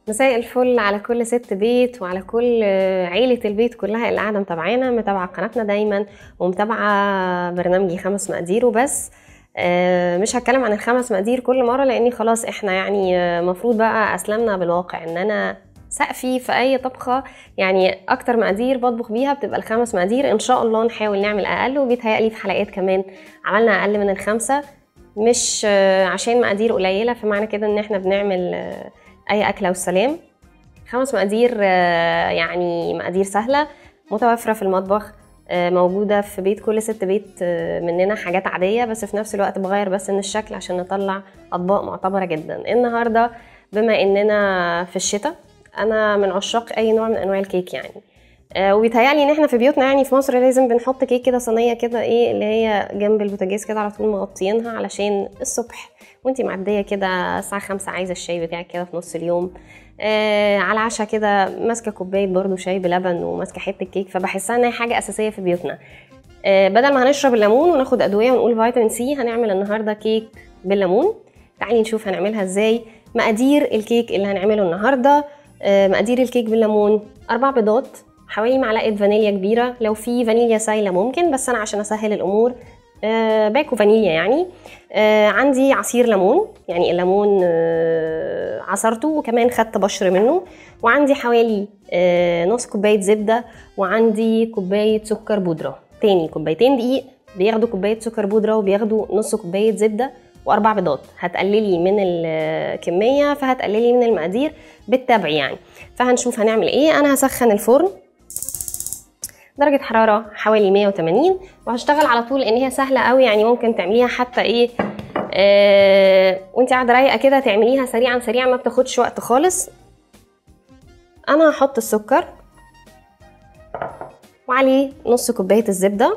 مساء الفل على كل ست بيت وعلى كل عيلة البيت كلها اللي قاعدة متابعانا متابعة قناتنا دايما ومتابعة برنامجي خمس مقادير وبس آه، مش هتكلم عن الخمس مقادير كل مرة لاني خلاص احنا يعني آه، مفروض بقى اسلمنا بالواقع ان انا سقفي في اي طبخة يعني اكتر مقادير بطبخ بيها بتبقى الخمس مقادير ان شاء الله نحاول نعمل اقل وبيتهيألي في حلقات كمان عملنا اقل من الخمسة مش آه، عشان مقادير قليلة فمعنى كده ان احنا بنعمل آه، اي اكله والسلام خمس مقادير آه، يعني مقادير سهله متوفره في المطبخ آه، موجوده في بيت كل ست بيت آه، مننا حاجات عاديه بس في نفس الوقت بغير بس من الشكل عشان نطلع اطباق معتبره جدا النهارده بما اننا في الشتاء انا من عشاق اي نوع من انواع الكيك يعني آه، وبيتهيألي ان احنا في بيوتنا يعني في مصر لازم بنحط كيك كده صينيه كده ايه اللي هي جنب البوتاجاز كده على طول مغطيينها علشان الصبح وانتي معديه كده الساعه خمسة عايزه الشاي بتاعك كده في نص اليوم آه على العشاء كده ماسكه كوبايه برضو شاي بلبن وماسكه حته كيك فبحسها ان هي حاجه اساسيه في بيوتنا آه بدل ما هنشرب الليمون وناخد ادويه ونقول فيتامين سي هنعمل النهارده كيك بالليمون تعالي نشوف هنعملها ازاي مقادير الكيك اللي هنعمله النهارده آه مقادير الكيك بالليمون اربع بيضات حوالي معلقه فانيليا كبيره لو في فانيليا سايله ممكن بس انا عشان اسهل الامور آه باكو فانيليا يعني آه عندي عصير ليمون يعني الليمون آه عصرته وكمان خدت بشر منه وعندي حوالي آه نص كوبايه زبده وعندي كوبايه سكر بودره تاني كوبايتين دقيق بياخدوا كوبايه سكر بودره وبياخدوا نص كوبايه زبده واربع بيضات هتقللي من الكميه فهتقللي من المقادير بالتبع يعني فهنشوف هنعمل ايه انا هسخن الفرن درجة حرارة حوالي 180 وهشتغل على طول لان هي سهلة قوي يعني ممكن تعمليها حتى ايه آه وانت قاعدة رايقة كده تعمليها سريعا سريعا ما بتاخدش وقت خالص انا هحط السكر وعليه نص كوباية الزبدة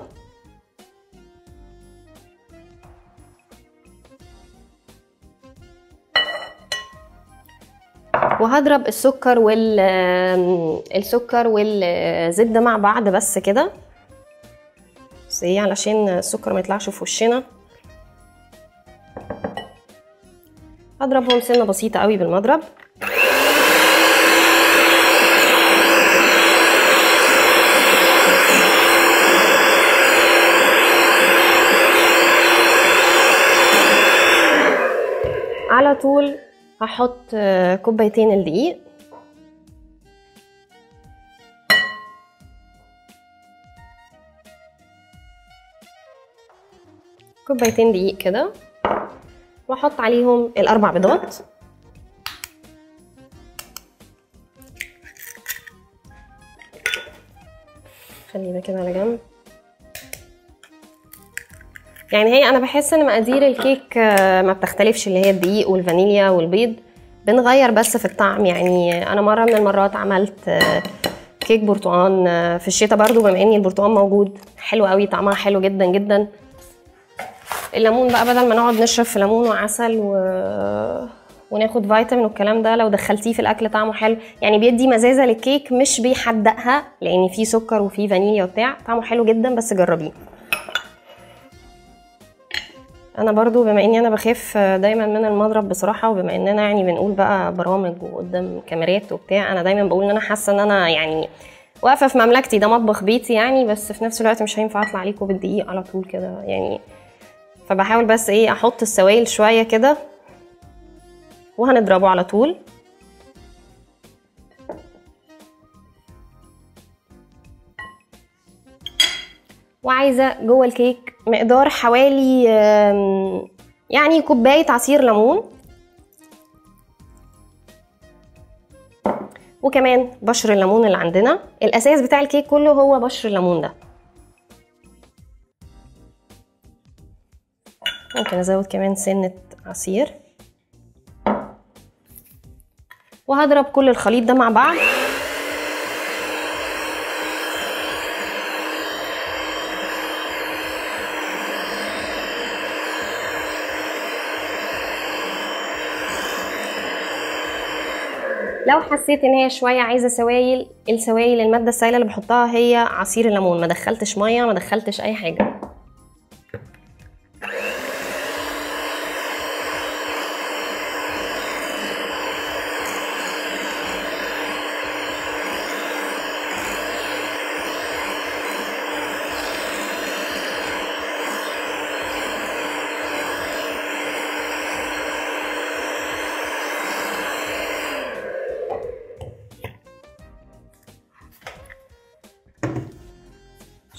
وهضرب السكر وال السكر والزبده مع بعض بس كده بس ايه علشان السكر ما يطلعش في وشنا هضربهم سنه بسيطه قوي بالمضرب على طول هحط آه، كوبايتين الدقيق كوبايتين دقيق كده واحط عليهم الاربع بيضات خلي ده كده على جنب يعني هي انا بحس ان مقادير الكيك آه، ما بتختلفش اللي هي الدقيق والفانيليا والبيض بنغير بس في الطعم يعني انا مره من المرات عملت آه، كيك برتقان آه، في الشتاء برضو بما ان البرتقان موجود حلو قوي طعمها حلو جدا جدا الليمون بقى بدل ما نقعد نشرب في ليمون وعسل و... وناخد فيتامين والكلام ده لو دخلتيه في الاكل طعمه حلو يعني بيدي مزازه للكيك مش بيحدقها لان فيه سكر وفيه فانيليا وبتاع طعمه حلو جدا بس جربيه انا برضو بما اني انا بخاف دايما من المضرب بصراحه وبما اننا يعني بنقول بقى برامج وقدام كاميرات وبتاع انا دايما بقول ان انا حاسه ان انا يعني واقفه في مملكتي ده مطبخ بيتي يعني بس في نفس الوقت مش هينفع اطلع عليكم بالدقيق على طول كده يعني فبحاول بس ايه احط السوائل شويه كده وهنضربه على طول وعايزه جوه الكيك مقدار حوالي آم، يعني كوبايه عصير ليمون وكمان بشر الليمون اللي عندنا الاساس بتاع الكيك كله هو بشر الليمون ده ممكن ازود كمان سنه عصير وهضرب كل الخليط ده مع بعض لو حسيت ان هي شويه عايزه سوائل السوائل الماده السائله اللي بحطها هي عصير الليمون ما دخلتش ميه ما دخلتش اي حاجه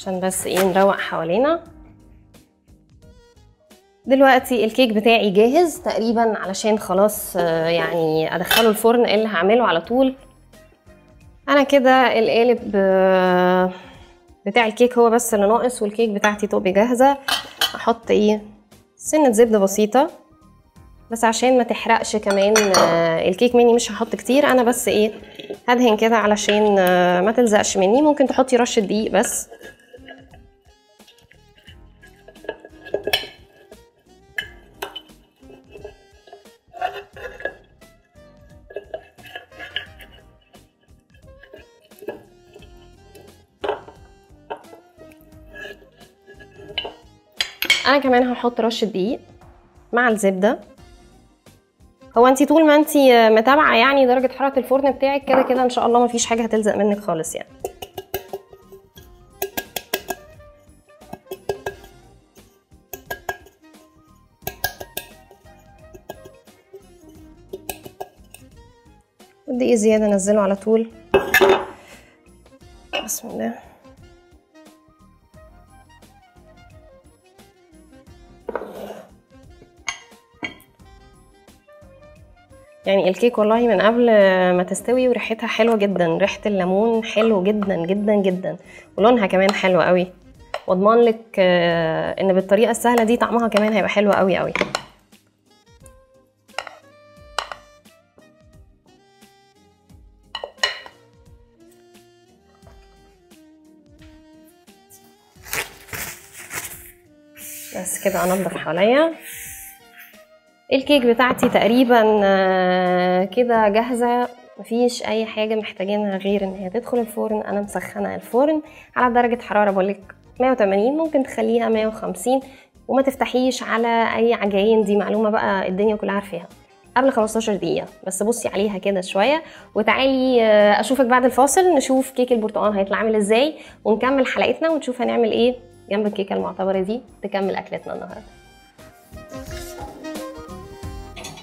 عشان بس ايه نروق حوالينا دلوقتي الكيك بتاعي جاهز تقريبا علشان خلاص آه، يعني ادخله الفرن إيه اللي هعمله على طول انا كده القالب آه، بتاع الكيك هو بس اللي ناقص والكيك بتاعتي تبقى جاهزه احط ايه سنه زبده بسيطه بس عشان ما تحرقش كمان آه، الكيك مني مش هحط كتير انا بس ايه هدهن كده علشان آه، ما تلزقش مني ممكن تحطي رشه دقيق بس انا كمان هحط رشه دقيق مع الزبده هو انت طول ما انت متابعه يعني درجه حراره الفرن بتاعك كده كده ان شاء الله مفيش حاجه هتلزق منك خالص يعني والدقيق زياده انزله على طول بسم الله يعني الكيك والله من قبل ما تستوي وريحتها حلوه جدا ريحه الليمون حلو جدا جدا جدا ولونها كمان حلو قوي واضمن لك آه، ان بالطريقه السهله دي طعمها كمان هيبقى حلو قوي قوي بس كده انضف حواليا الكيك بتاعتي تقريبا آه، كده جاهزة مفيش اي حاجة محتاجينها غير ان هي تدخل الفرن انا مسخنة الفرن على درجة حرارة بقولك 180 ممكن تخليها 150 وما تفتحيش على اي عجين دي معلومة بقى الدنيا كلها عارفاها قبل 15 دقيقة بس بصي عليها كده شوية وتعالي آه، اشوفك بعد الفاصل نشوف كيك البرتقال هيطلع عامل ازاي ونكمل حلقتنا ونشوف هنعمل ايه جنب الكيكة المعتبرة دي تكمل اكلتنا النهارده